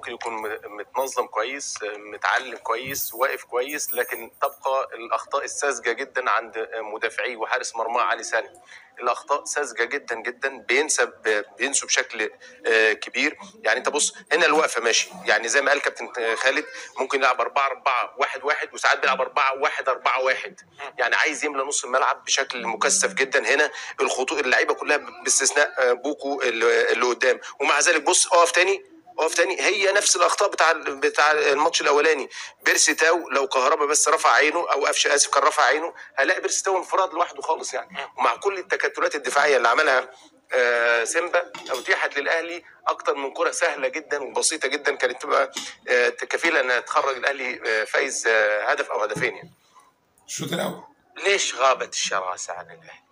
ممكن يكون م- متنظم كويس متعلم كويس واقف كويس لكن تبقى الاخطاء الساذجه جدا عند مدافعي وحارس مرمى علي سامي الاخطاء ساذجه جدا جدا بينسى ب- بينسوا بشكل آه، كبير يعني انت بص هنا الوقفه ماشي يعني زي ما قال كابتن خالد ممكن يلعب 4 4 1 1 وساعات بيلعب 4 1 4 1 يعني عايز يملى نص الملعب بشكل مكثف جدا هنا الخطوط اللعيبه كلها باستثناء آه، بوكو اللي اللي قدام ومع ذلك بص اقف تاني اقف تاني هي نفس الاخطاء بتاع بتاع الماتش الاولاني بيرسي تاو لو كهربا بس رفع عينه او قفشه اسف كان رفع عينه هلاقي بيرسي تاو انفراد لوحده خالص يعني ومع كل التكتلات الدفاعيه اللي عملها آه، سيمبا اتيحت للاهلي اكتر من كره سهله جدا وبسيطه جدا كانت تبقى آه، كفيله انها تخرج الاهلي آه، فايز آه، هدف او هدفين يعني الشوط الاول ليش غابت الشراسة عن الأهلي؟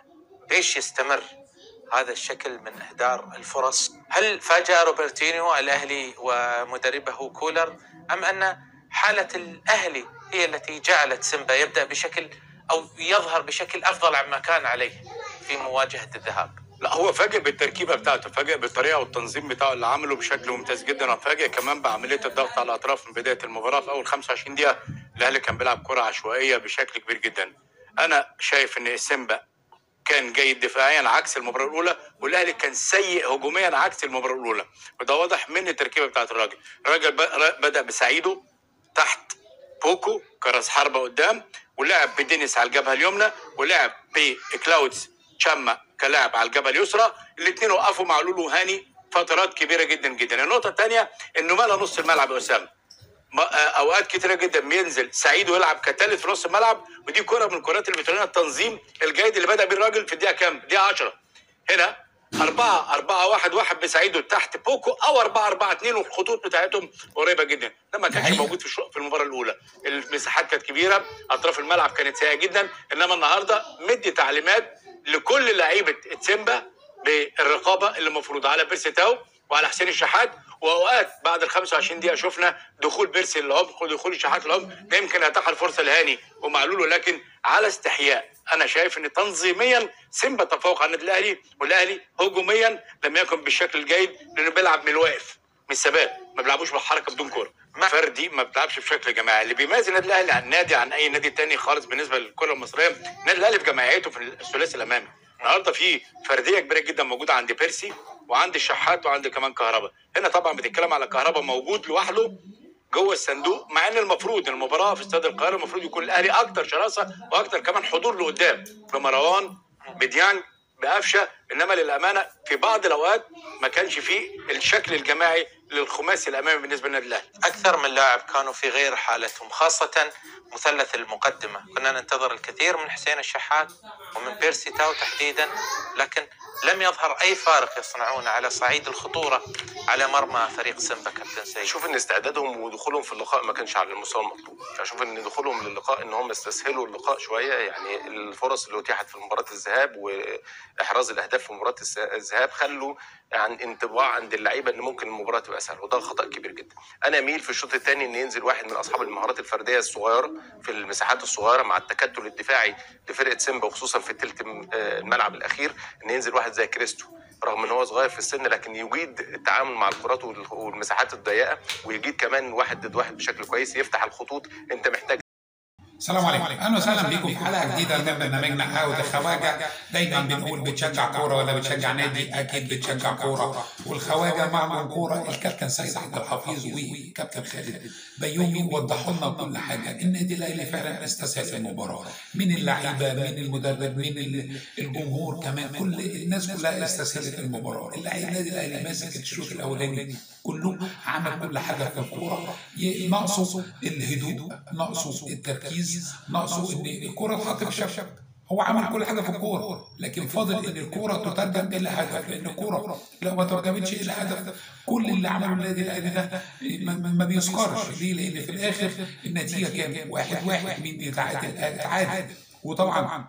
ليش يستمر هذا الشكل من إهدار الفرص؟ هل فاجأ روبرتينيو الأهلي ومدربه كولر أم أن حالة الأهلي هي التي جعلت سيمبا يبدأ بشكل أو يظهر بشكل أفضل عما كان عليه في مواجهة الذهاب؟ لا هو فاجئ بالتركيبه بتاعته فاجئ بالطريقه والتنظيم بتاعه اللي عمله بشكل ممتاز جدا وفاجئ كمان بعمليه الضغط على الاطراف من بدايه المباراه في اول 25 دقيقه الاهلي كان بيلعب كره عشوائيه بشكل كبير جدا انا شايف ان سيمبا كان جيد دفاعيا عكس المباراه الاولى والاهلي كان سيء هجوميا عكس المباراه الاولى وده واضح من التركيبه بتاعت الراجل الراجل ب- بدا بسعيده تحت بوكو كراس حربة قدام ولعب بدينيس على الجبهة اليمنى ولعب بكلاودز تشاما كلاعب على الجبهة اليسرى الاثنين وقفوا مع لولو هاني فترات كبيرة جدا جدا النقطة الثانية انه ملا نص الملعب يا اسامة ما- آه، اوقات كتيره جدا بينزل سعيد ويلعب كثالث في نص الملعب ودي كره من الكرات اللي بتورينا التنظيم الجيد اللي بدا بيه الراجل في الدقيقه كام؟ الدقيقه 10 هنا أربعة أربعة واحد واحد بسعيد تحت بوكو أو أربعة أربعة اتنين والخطوط بتاعتهم قريبة جدا ده ما كانش حقيقة. موجود في الشو- في المباراة الأولى المساحات كانت كبيرة أطراف الملعب كانت سيئة جدا إنما النهاردة مدي تعليمات لكل لعيبة تسيمبا بالرقابة اللي مفروضة على بيرسي تاو وعلى حسين الشحات واوقات بعد ال 25 دقيقه شفنا دخول بيرسي للعمق ودخول الشحات للعمق ده يمكن اتاح الفرصه لهاني ومعلول ولكن على استحياء انا شايف ان تنظيميا سيمبا تفوق على النادي الاهلي والاهلي هجوميا لم يكن بالشكل الجيد لانه بيلعب من الواقف من الثبات ما بيلعبوش بالحركه بدون كوره ما- فردي ما بيلعبش بشكل جماعي اللي بيميز النادي الاهلي عن نادي عن اي نادي تاني خالص بالنسبه للكره المصريه النادي الاهلي في جماعيته في الثلاثي الامامي النهارده في فرديه كبيره جدا موجوده عند بيرسي وعند الشحات وعند كمان كهربا هنا طبعا بتتكلم على كهربا موجود لوحده جوه الصندوق مع ان المفروض المباراه في استاد القاهره المفروض يكون الاهلي اكتر شراسه واكتر كمان حضور لقدام بمروان بديانج بقفشه انما للامانه في بعض الاوقات ما كانش فيه الشكل الجماعي للخماسي الامامي بالنسبه للنادي الاهلي أكثر من لاعب كانوا في غير حالتهم خاصة مثلث المقدمة كنا ننتظر الكثير من حسين الشحات ومن بيرسي تاو تحديدا لكن لم يظهر أي فارق يصنعونه على صعيد الخطورة على مرمى فريق سيمبا كابتن سيد اشوف ان استعدادهم ودخولهم في اللقاء ما كانش على المستوى المطلوب اشوف ان دخولهم للقاء ان هم استسهلوا اللقاء شويه يعني الفرص اللي اتيحت في مباراه الذهاب واحراز الاهداف في مباراه الس- الذهاب خلوا عن انطباع عند اللعيبه ان ممكن المباراه تبقى سهله وده خطا كبير جدا انا اميل في الشوط الثاني ان ينزل واحد من اصحاب المهارات الفرديه الصغيره في المساحات الصغيره مع التكتل الدفاعي لفرقه سيمبا وخصوصا في الثلث الملعب الاخير ان ينزل واحد زي كريستو رغم ان هو صغير في السن لكن يجيد التعامل مع الكرات وال- والمساحات الضيقه ويجيد كمان واحد ضد واحد بشكل كويس يفتح الخطوط انت محتاج السلام عليكم اهلا وسهلا بكم في حلقه جديده من برنامجنا حاوة الخواجه دايما بنقول بتشجع كوره ولا بتشجع نادي اكيد بتشجع كوره والخواجه معهم كوره الكابتن سيد عبد الحفيظ وكابتن خالد بيومي وضحوا لنا كل حاجه النادي الاهلي فعلا استسهل المباراه من اللعيبه من المدرب من ال- الجمهور كمان كل الناس كلها استسهلت المباراه اللعيب النادي الاهلي ماسك الشوط الاولاني كله عمل كل حاجه في الكوره ي- ناقصه الهدوء ناقصه التركيز ناقصه ان الكوره تحط في الشبكه هو عمل كل حاجه في الكوره لكن فاضل ان الكوره تترجم الى هدف لان الكوره لو ما ترجمتش الى هدف كل اللي عمله النادي الاهلي ده ما, ما ما بيذكرش ليه؟ لان في الاخر النتيجه كام؟ واحد واحد مين يتعادل؟ اتعادل وطبعا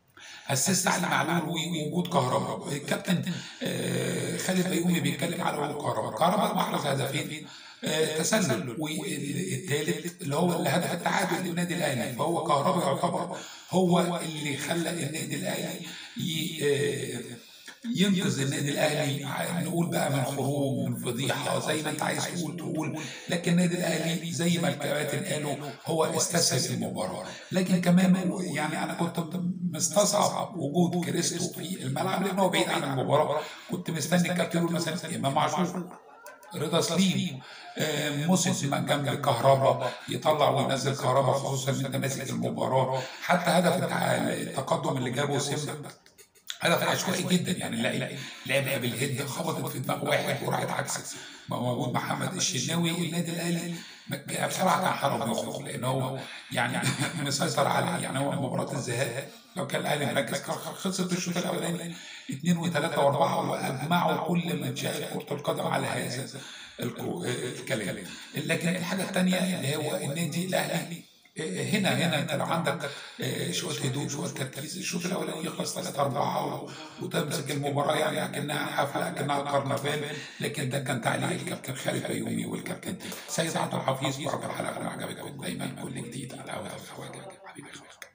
اسست علي معلول ووجود كهرباء الكابتن آه، خالد بيومي بيتكلم على وجود كهرباء كهرباء محرز هدفين آه، تسلل والثالث اللي هو اللي هدف التعادل للنادي الاهلي فهو كهرباء يعتبر هو اللي خلى النادي الاهلي ي- آه، ينقذ النادي الاهلي ع- نقول بقى من خروج من فضيحه زي ما انت عايز تقول تقول لكن النادي الاهلي زي ما الكباتن قالوا هو استسهل المباراه لكن كمان يعني انا كنت مستصعب وجود كريستو في الملعب لانه هو بعيد عن المباراه كنت مستني الكابتن يقول مثلا امام عاشور رضا سليم آه، مسلم جنب كهربا يطلع وينزل كهربا خصوصا ان انت ماسك المباراه حتى هدف التع- التقدم اللي جابه سيمبا هدف عشوائي جدا يعني اللعيب لعبها بالهيد خبطت في دماغ واحد وراحت عكس ما هو موجود محمد الشناوي النادي الاهلي ما- بصراحه كان حرام يخرج لان هو يعني مسيطر على يعني هو مباراه الذهاب لو كان الاهلي مركز كان خلصت الشوط الاولاني اثنين وثلاثه واربعه واجمعوا كل من شاهد كره القدم على هذا الكو- الكلام لكن الحاجه الثانيه اللي هو النادي الاهلي هنا هنا انت لو عندك آه، شويه هدوء شويه تركيز الشوط الاولاني يخلص 3 4 وتمسك المباراه يعني اكنها حفله اكنها كرنفال لكن ده كان تعليق الكابتن خالد بيومي والكابتن سيد عبد الحفيظ بركه الحلقه عجبكم دايما كل جديد على هوا الخواجه حبيبي الخواجه